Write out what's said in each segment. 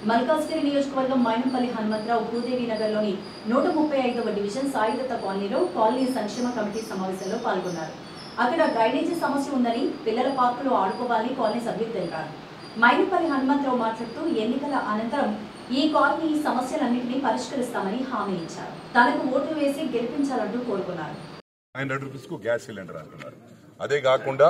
మల్కాజ్గిరి నియోజకవర్గం మైనంపల్లి హనుమంతరావు భూదేవి నగర్లోని నూట ముప్పై ఐదవ డివిజన్ సాయిదత్త కాలనీలో కాలనీ సంక్షేమ కమిటీ సమావేశంలో పాల్గొన్నారు అక్కడ డ్రైనేజీ సమస్య ఉందని పిల్లల పార్కులో ఆడుకోవాలని కాలనీ సభ్యులు తెలిపారు మైనంపల్లి హనుమంతరావు మాట్లాడుతూ ఎన్నికల అనంతరం ఈ కాలనీ సమస్యలన్నింటినీ పరిష్కరిస్తామని హామీ ఇచ్చారు తనకు ఓటు వేసి గెలిపించాలంటూ కోరుకున్నారు ఫైవ్ హండ్రెడ్ రూపీస్ కు గ్యాస్ సిలిండర్ అంటున్నారు అదే కాకుండా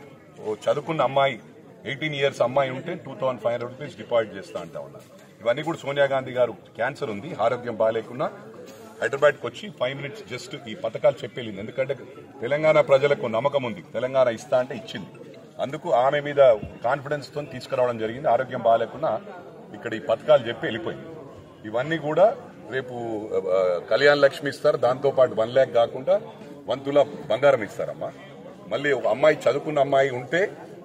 ఓ చదువుకున్న అమ్మాయి ఎయిటీన్ ఇయర్స్ అమ్మాయి ఉంటే two thousand five hundred rupees deposit చేస్తా అంటా ఉన్నారు ఇవన్నీ కూడా సోనియా గాంధీ గారు క్యాన్సర్ ఉంది ఆరోగ్యం బాగాలేకున్నా హైదరాబాద్కి వచ్చి ఫైవ్ మినిట్స్ జస్ట్ ఈ పథకాలు చెప్పేళ్ళింది ఎందుకంటే తెలంగాణ ప్రజలకు నమ్మకం ఉంది తెలంగాణ ఇస్తా అంటే ఇచ్చింది అందుకు ఆమె మీద కాన్ఫిడెన్స్ తో తీసుకురావడం జరిగింది ఆరోగ్యం బాగాలేకున్నా ఇక్కడ ఈ పథకాలు చెప్పి వెళ్ళిపోయింది ఇవన్నీ కూడా రేపు ఆ, కళ్యాణ్ లక్ష్మి ఇస్తారు దాంతో పాటు వన్ ల్యాక్ కాకుండా వన్ తులా బంగారం ఇస్తారమ్మా మళ్ళీ ఒక అమ్మాయి చదువుకున్న అమ్మాయి ఉంటే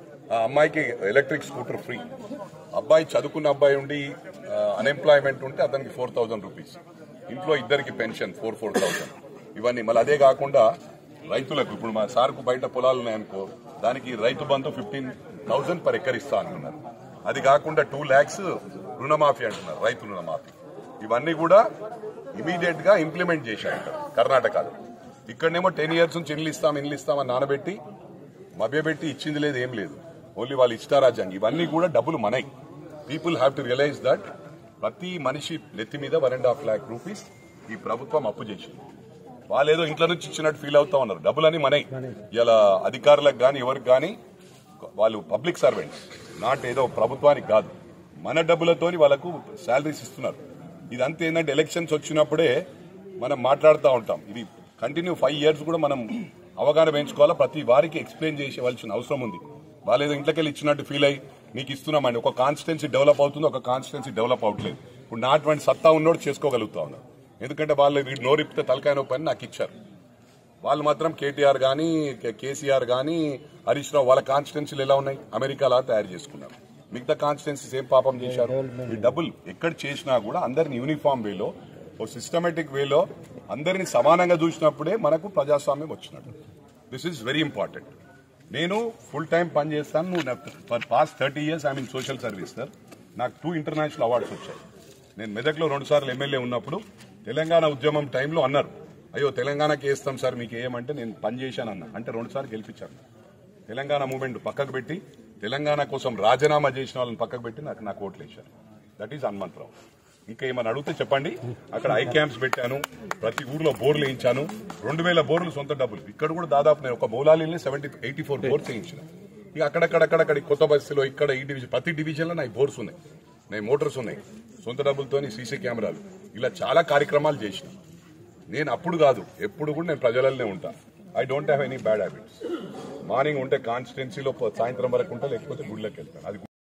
ఆ అమ్మాయికి ఎలక్ట్రిక్ స్కూటర్ ఫ్రీ అబ్బాయి చదువుకున్న అబ్బాయి ఉండి అన్ఎంప్లాయ్మెంట్ ఉంటే అతనికి ఫోర్ థౌజండ్ రూపీస్ ఇంట్లో ఇద్దరికి పెన్షన్ ఫోర్ ఫోర్ థౌజండ్ ఇవన్నీ మళ్ళీ అదే కాకుండా రైతులకు ఇప్పుడు మా సార్కు బయట పొలాలు ఉన్నాయనుకో దానికి Rythu Bandhu fifteen thousand per acre ఇస్తా అంటున్నారు అది కాకుండా టూ ల్యాక్స్ రుణమాఫీ అంటున్నారు రైతు రుణమాఫీ ఇవన్నీ కూడా ఇమీడియట్ గా ఇంప్లిమెంట్ చేశారు ఇక్కడ కర్ణాటకలో ఇక్కడనేమో టెన్ ఇయర్స్ నుంచి ఇల్లు ఇస్తాం ఇల్లు ఇస్తామని నానబెట్టి మభ్యపెట్టి ఇచ్చింది లేదు ఏం లేదు ఓన్లీ వాళ్ళు ఇష్టారాజ్యాంగం ఇవన్నీ కూడా డబ్బులు మనై people have to realise that ప్రతి మనిషి నెత్తి మీద one and half lakh rupees ఈ ప్రభుత్వం అప్పు చేసింది వాళ్ళు ఏదో ఇంట్లో నుంచి ఇచ్చినట్టు ఫీల్ అవుతా ఉన్నారు డబ్బులని మనై ఇలా అధికారులకు కానీ ఎవరికి కానీ వాళ్ళు పబ్లిక్ సర్వెంట్స్ నాట్ ఏదో ప్రభుత్వానికి కాదు మన డబ్బులతోని వాళ్ళకు శాలరీస్ ఇస్తున్నారు ఇదంతా ఏంటంటే ఎలక్షన్స్ వచ్చినప్పుడే మనం మాట్లాడుతూ ఉంటాం ఇది కంటిన్యూ ఫైవ్ ఇయర్స్ కూడా మనం అవగాహన పెంచుకోవాలా ప్రతి వారికి ఎక్స్ప్లెయిన్ చేసేవలసిన అవసరం ఉంది వాళ్ళు ఏదో ఇంట్లోకి ఇచ్చినట్టు ఫీల్ అయ్యి మీకు ఇస్తున్నామండి ఒక కాన్స్టిట్యున్సీ డెవలప్ అవుతుంది ఒక కాన్స్టిట్యున్సీ డెవలప్ అవట్లేదు ఇప్పుడు నా అటువంటి సత్తా ఉన్నోడు చేసుకోగలుగుతా ఉన్నారు ఎందుకంటే వాళ్ళు వీడు నోరిప్పితే తలకాయ నొప్పి అని నాకు ఇచ్చారు వాళ్ళు మాత్రం కేటీఆర్ గానీ కే- కేసీఆర్ గానీ హరీష్ రావు వాళ్ళ కాన్స్టిట్యున్సీలు ఎలా ఉన్నాయి అమెరికాలా తయారు చేసుకున్నారు మిగతా కాన్స్టిట్యున్సీస్ ఏం పాపం చేశారు ఈ డబ్బులు ఎక్కడ చేసినా కూడా అందరిని యూనిఫామ్ వేలో ఓ సిస్టమేటిక్ వేలో అందరిని సమానంగా చూసినప్పుడే మనకు ప్రజాస్వామ్యం వచ్చినట్టు దిస్ ఈస్ వెరీ ఇంపార్టెంట్ నేను ఫుల్ టైం పని చేస్తాను నువ్వు for past thirty years I mean social service sir నాకు టూ ఇంటర్నేషనల్ అవార్డ్స్ వచ్చాయి నేను మెదక్లో రెండు సార్లు ఎమ్మెల్యే ఉన్నప్పుడు తెలంగాణ ఉద్యమం టైంలో అన్నారు అయ్యో తెలంగాణకి వేస్తాం సార్ మీకు ఏమంటే నేను పని చేశాను అన్న అంటే రెండు సార్లు గెలిపించాను తెలంగాణ మూవ్మెంట్ పక్కకు పెట్టి తెలంగాణ కోసం రాజీనామా చేసిన వాళ్ళని పక్కకు పెట్టి నాకు నాకు ఓట్లు వేశారు దట్ ఈస్ హనుమంతరావు ఇంకా ఏమైనా అడిగితే చెప్పండి అక్కడ ఐ క్యాంప్స్ పెట్టాను ప్రతి ఊర్లో బోర్లు వేయించాను రెండు వేల బోర్లు సొంత డబ్బులు ఇక్కడ కూడా దాదాపు నేను ఒక బౌలాలీని సెవెంటీ ఎయిటీ ఫోర్ బోర్స్ వేయించిన ఇక అక్కడక్కడక్కడక్కడ కొత్త బస్సులో ఇక్కడ ఈ డివిజన్ ప్రతి డివిజన్ లో నా బోర్స్ ఉన్నాయి నా మోటార్స్ ఉన్నాయి సొంత డబ్బులతోని సీసీ కెమెరాలు ఇలా చాలా కార్యక్రమాలు చేసిన నేను అప్పుడు కాదు ఎప్పుడు కూడా నేను ప్రజలలోనే ఉంటా I don't have any bad habits morning ఉంటే కాన్స్టిట్యున్సీలో సాయంత్రం వరకు ఉంటా లేకపోతే గుళ్ళకి వెళ్తాను అది